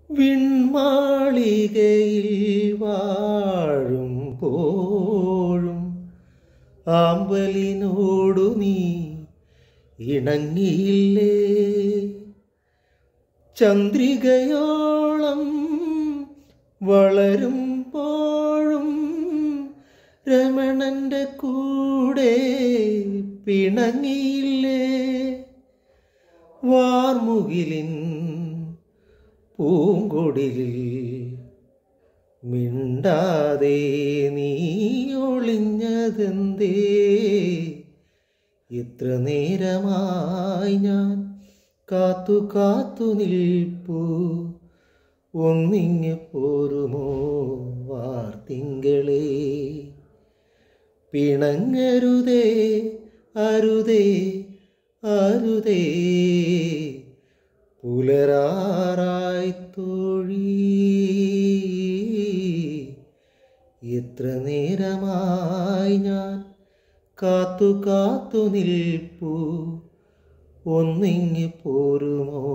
വിൺമാളികയിൽ വാഴുമ്പോഴും ആമ്പലിനോടു നീ ഇണങ്ങിയില്ലേ ചന്ദ്രികയോളം വളരുമ്പോഴും രമണന്റെ കൂടെ പിണങ്ങിയില്ലേ വാർമുകിലിൻ പൂങ്കൊടിലിൽ മിണ്ടാതെ നീ ഒളിഞ്ഞതെന്തേ ഇത്ര നേരമായി ഞാൻ കാത്തു കാത്തു നിൽപ്പു ഒന്നിങ്ങ് പോരുമോ വാർത്തിങ്കളേ പിണങ്ങരുതേ അരുതേ അരുതേ പുലരാറായി തോഴി എത്ര നേരമായി ഞാൻ കാത്തു കാത്തു നിൽപ്പു ഒന്നിങ്ങി പോരുമോ